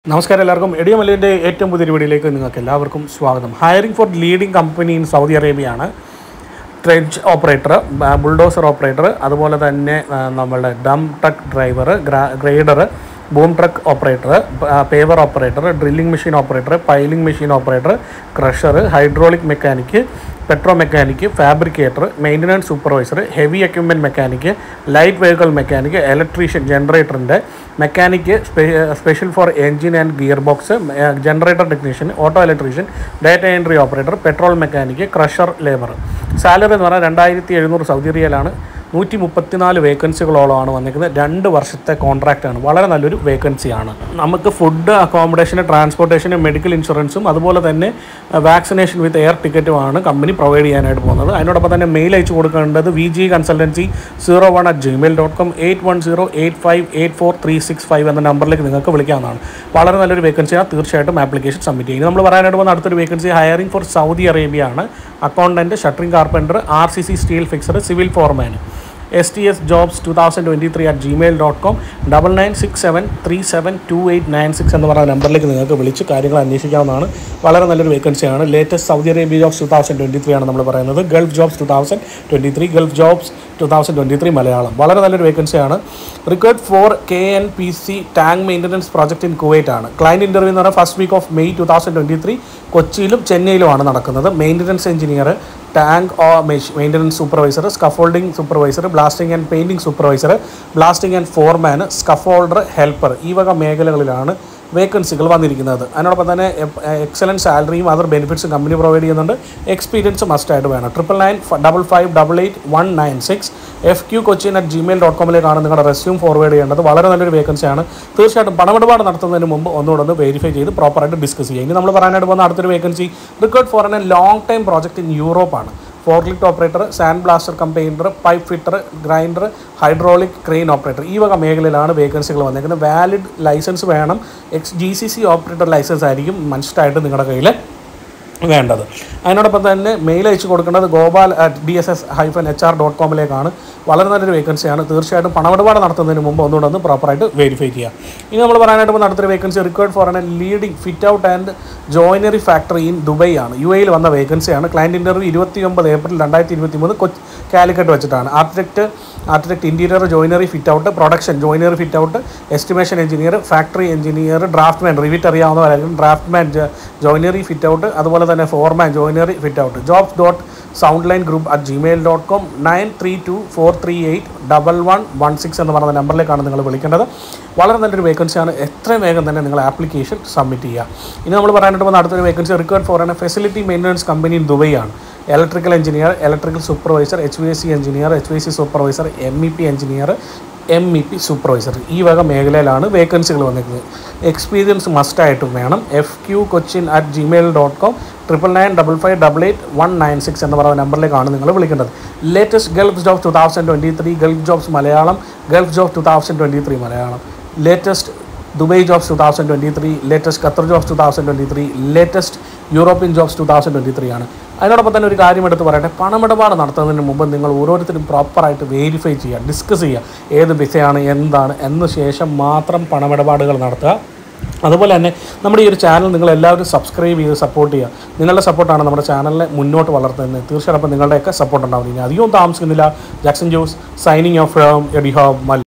നമസ്കാരം എല്ലാവർക്കും എഡിയോ മല്ലിൻ്റെ ഏറ്റവും പുതിയ വീഡിയോയിലേക്ക് നിങ്ങൾക്ക് എല്ലാവർക്കും സ്വാഗതം hiring for leading company in Saudi അറേബ്യയാണ് ട്രെഡ്ജ് ഓപ്പറേറ്റർ ബുൾഡോസർ ഓപ്പറേറ്റർ അതുപോലെ തന്നെ ആ, നമ്മളുടെ dump truck driver grader boom truck operator paver operator drilling machine operator piling machine operator crusher hydraulic mechanic petro mechanic fabricator maintenance supervisor heavy equipment mechanic light vehicle mechanic electrician ജനറേറ്ററിൻ്റെ mechanic special for engine and gearbox generator technician auto electrician data entry operator petrol mechanic crusher labour salary എന്ന് പറഞ്ഞാൽ രണ്ടായിരത്തി എഴുന്നൂറ് Saudi റിയലാണ് നൂറ്റി മുപ്പത്തിനാല് വേക്കൻസികളോളമാണ് വന്നിരിക്കുന്നത് രണ്ട് വർഷത്തെ കോൺട്രാക്റ്റാണ് വളരെ നല്ലൊരു വേക്കൻസിയാണ് നമുക്ക് ഫുഡ് അക്കോമഡേഷന് ട്രാൻസ്പോർട്ടേഷന് മെഡിക്കൽ ഇൻഷുറൻസും അതുപോലെ തന്നെ വാക്സിനേഷൻ വിത്ത് എയർ ടിക്കറ്റുമാണ് കമ്പനി പ്രൊവൈഡ് ചെയ്യാനായിട്ട് പോകുന്നത് അതിനോടൊപ്പം തന്നെ മെയിൽ അയച്ചു കൊടുക്കേണ്ടത് V G consultancy zero one at Gmail dot com eight one zero eight five eight four three six five എന്ന നമ്പറിലേക്ക് നിങ്ങൾക്ക് വിളിക്കാവുന്നതാണ് വളരെ നല്ലൊരു വേക്കൻസിയാണ് തീർച്ചയായിട്ടും ആപ്ലിക്കേഷൻ സബ്മിറ്റ് ചെയ്യും ഇനി നമ്മൾ പറയാനായിട്ട് പോകുന്ന അടുത്തൊരു vacancy hiring for Saudi Arabia ആണ് accountant shuttering carpenter R C C steel fixer civil foreman S T S jobs two thousand twenty three at Gmail dot com double nine six seven three seven two eight nine six എന്ന് പറയുന്ന നമ്പറിലേക്ക് നിങ്ങൾക്ക് വിളിച്ച് കാര്യങ്ങൾ അന്വേഷിക്കാവുന്നതാണ് വളരെ നല്ലൊരു വേക്കൻസിയാണ് latest Saudi Arabia jobs two thousand twenty three ആണ് നമ്മൾ പറയുന്നത് Gulf jobs two thousand twenty three Gulf jobs two thousand twenty three Malayalam വളരെ നല്ലൊരു വേക്കൻസിയാണ് required for K N P C tank maintenance project in Kuwait ആണ് client interview എന്ന് പറഞ്ഞാൽ first week of May two thousand twenty three കൊച്ചിയിലും ചെന്നൈയിലുമാണ് നടക്കുന്നത് maintenance engineer tank oh maintenance supervisor scaffolding supervisor blasting and painting supervisor blasting and foreman scaffolder helper ഈ വക മേഖലകളിലാണ് വേക്കൻസികൾ വന്നിരിക്കുന്നത് അതിനോടൊപ്പം തന്നെ എക്സലൻറ്റ് സാലറിയും അതർ ബെനിഫിറ്റ്സും കമ്പനി പ്രൊവൈഡ് ചെയ്യുന്നുണ്ട് എക്സ്പീരിയൻസ് മസ്റ്റായിട്ട് വേണം triple nine double five double eight one nine six F Q Cochin at Gmail dot കോമിലേക്കാണ് നിങ്ങളുടെ റെസ്യൂം ഫോർവേഡ് ചെയ്യേണ്ടത് വളരെ നല്ലൊരു വേക്കൻസിയാണ് തീർച്ചയായിട്ടും പണമിടപാട് നടത്തുന്നതിന് മുമ്പ് ഒന്നുകൂടെ ഒന്ന് വെരിഫൈ ചെയ്ത് പ്രോപ്പറായിട്ട് ഡിസ്കസ് ചെയ്യുക ഇനി നമ്മൾ പറയാനായിട്ട് പോകുന്ന അടുത്തൊരു vacancy required for an long time project in യൂറോപ്പാണ് forklift operator sand blaster combiner pipe fitter grinder hydraulic crane operator ഈ വക മേഖലയിലാണ് വേക്കൻസികൾ വന്നിരിക്കുന്നത് വാലിഡ് ലൈസൻസ് വേണം X G C C operator licence ആയിരിക്കും മസ്റ്റായിട്ട് നിങ്ങളുടെ കയ്യിൽ വേണ്ടത് അതിനോടൊപ്പം തന്നെ മെയിൽ അയച്ചു കൊടുക്കേണ്ടത് Gopal at D S S hyphen H R dot കോമിലേക്കാണ് വളരെ നല്ലൊരു വേക്കൻസിയാണ് തീർച്ചയായിട്ടും പണമിടപാട് നടത്തുന്നതിന് മുമ്പ് ഒന്നുകൂടെ ഒന്ന് പ്രോപ്പറായിട്ട് വെരിഫൈ ചെയ്യുക ഇനി നമ്മൾ പറയാനായിട്ട് പോകുന്ന അടുത്തൊരു vacancy required for an leading fit out and joinery factory in Dubai ആണ് യു എയിൽ വന്ന വേക്കൻസിയാണ് ക്ലയൻറ്റ് ഇൻ്റർവ്യൂ ഇരുപത്തി ഒമ്പത് ഏപ്രിൽ രണ്ടായിരത്തി ഇരുപത്തി മൂന്ന് കൊച്ച് കാലിക്കറ്റ് വെച്ചിട്ടാണ് architect architect interior joinery fit out production joinery fit out estimation engineer factory engineer draftsman Revit അറിയാവുന്നവരായിരിക്കും ഡ്രാഫ്റ്റ്മാൻ ജോയിനറി ഫിറ്റ് ഔട്ട് അതുപോലെ തന്നെ foreman joinery fit out jobs dot sound line group at Gmail dot com nine three two four three eight double one one six എന്ന് പറയുന്ന നമ്പറിലേക്കാണ് നിങ്ങൾ വിളിക്കേണ്ടത് വളരെ നല്ലൊരു വേക്കൻസിയാണ് എത്രയും വേഗം തന്നെ നിങ്ങൾ ആപ്ലിക്കേഷൻ സബ്മിറ്റ് ചെയ്യുക ഇനി നമ്മൾ പറയാനായിട്ട് പോകുന്ന അടുത്തൊരു vacancy required for an facility maintenance company in Dubai ആണ് electrical engineer electrical supervisor H V S C engineer H V C supervisor M E P engineer M E P supervisor ഈ വക മേഖലയിലാണ് വേക്കൻസികൾ വന്നിരിക്കുന്നത് എക്സ്പീരിയൻസ് മസ്റ്റായിട്ടും വേണം F Q Cochin at Gmail dot com triple nine double five double eight one nine six എന്ന് പറയുന്ന നമ്പറിലേക്കാണ് നിങ്ങൾ വിളിക്കേണ്ടത് latest Gulf jobs two thousand twenty three Gulf jobs Malayalam Gulf jobs two thousand twenty three Malayalam latest Dubai jobs two thousand twenty three latest Qatar jobs two thousand twenty three latest European jobs two thousand twenty three ആണ് അതിനോടൊപ്പം തന്നെ ഒരു കാര്യം എടുത്ത് പറയട്ടെ പണമിടപാട് നടത്തുന്നതിന് മുമ്പ് നിങ്ങൾ ഓരോരുത്തരും പ്രോപ്പറായിട്ട് വെരിഫൈ ചെയ്യുക ഡിസ്കസ് ചെയ്യുക ഏത് വിസയാണ് എന്താണ് എന്ന ശേഷം മാത്രം പണമിടപാടുകൾ നടത്തുക അതുപോലെ തന്നെ നമ്മുടെ ഈ ഒരു ചാനൽ നിങ്ങൾ എല്ലാവരും സബ്സ്ക്രൈബ് ചെയ്ത് സപ്പോർട്ട് ചെയ്യുക നിങ്ങളുടെ സപ്പോർട്ടാണ് നമ്മുടെ ചാനലിനെ മുന്നോട്ട് വളർത്തുന്നത് തീർച്ചയായിട്ടും നിങ്ങളുടെയൊക്കെ സപ്പോർട്ട് ഉണ്ടാവും ഇനി അധികവും താമസിക്കുന്നില്ല Jackson Jose signing off from എഡിഹോ മൽ